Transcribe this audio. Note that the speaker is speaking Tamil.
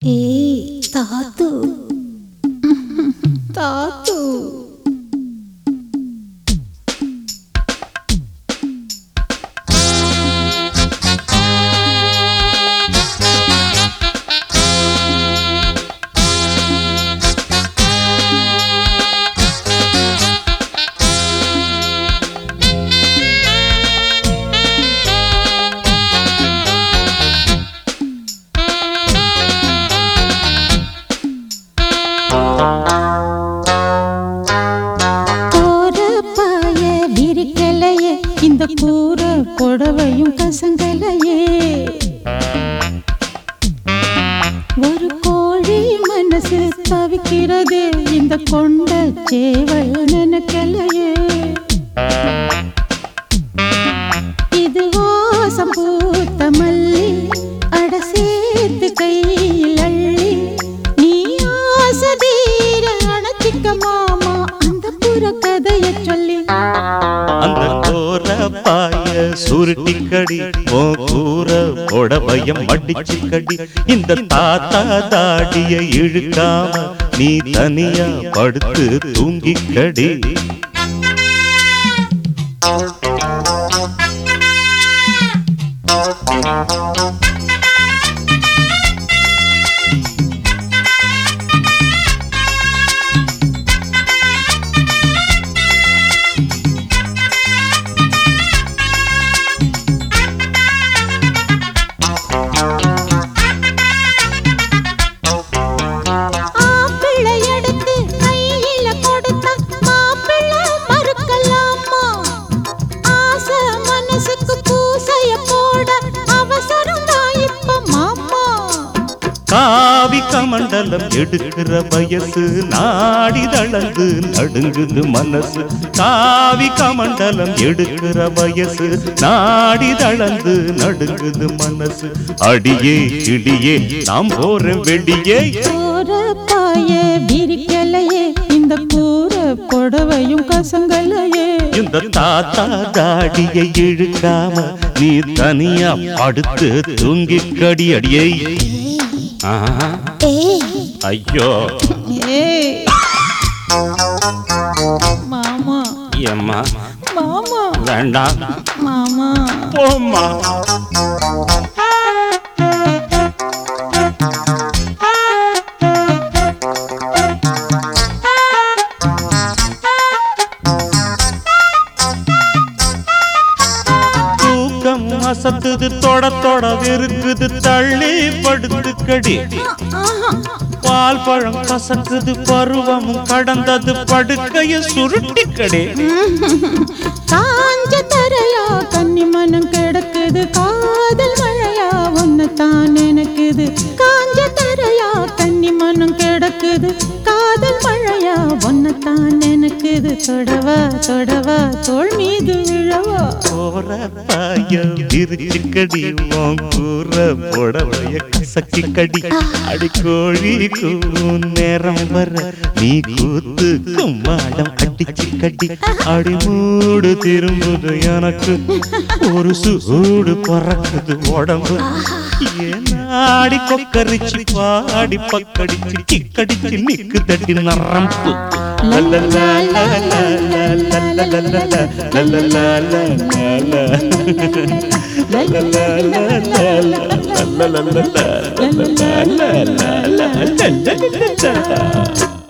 ஏய் தாத்து தாத்து போற பாய விரிக்கலையே இந்த கூற புடவையும் கசங்கலையே ஒரு கோழி மனசு தவிக்கிறதே இந்த கொண்ட சேவல் நினைக்கலையே இது வாசம் பூத்த மல்லி அட சேர்த்து கையில் அள்ளி நீ ஆசதீர அணைச்சிக்க மாமா அந்த புற கதைய சொல்லி அந்த கோர பாய சுருட்டிக்கடி ஓ கூற புடவையம் மடிச்சுக்கடி இந்த தாத்தா தாடிய இழுக்காம நீ தனியா படுத்து தூங்கிக்கடி ஆப்பிளை எடுத்து கையில கொடுத்தா மாப்பிள்ளை மறுக்கலாமா ஆசை மனசுக்கு பூசைய போட அவசரம் தான் இப்ப மாமா காவி கமண்டலம் எடுக்கிற வயசு நாடி தளர்ந்து நடுங்குது மனசு காவி கமண்டலம் எடுக்கிற வயசு நாடி தளர்ந்து நடுங்குது மனசு அடியே கிடியே நாம் போற வெடியே போற பாய விரிக்கலையே இந்த கூற புடவையும் கசங்கலையே இந்த தாத்தா தாடியை இழுக்காம நீ தனியா படுத்து தூங்கி கடி அடியே ஆஹா, ஐயோ ஏய் மாமா ஏம்மா மாமா வேண்டாம் மாமா போம்மா தூக்கம் அசத்துது தொட தொட இருக்குது தள்ளி படுத்துக்கடி பால் பழம் கசக்குது பருவமும் கடந்தது படுக்கைய சுருட்டிக்கடி காஞ்ச தரையா கன்னி மனம் கிடக்குது காதல் மழையா ஒன்னு தான் நினைக்குது காஞ்ச தரையா கன்னி மனம் கிடக்குது காதல் மழையா ஒன்னு தான் நினைக்குது தொடவா தொடவா தோள் மீது விழவா போற பாய விரிச்சுக்கடி உன் கூற புடவைய கசக்கி கடி அடி கோழி கூவும் நேரம் வர நீ கூத்து கும்மாடம் அடிச்சு கடி அடி மூடு திரும்புது எனக்கு ஒரு சூடு பறக்குது உடம்பு ஏனாடி கொக்கரிச்சு பாடி பக்கடிச்சு கிக்கடிச்சு நிக்கு தட்டி நரம்பு லல்லலா லல்லலா லல்லலா லல்லலா லல்லலா லல்லலா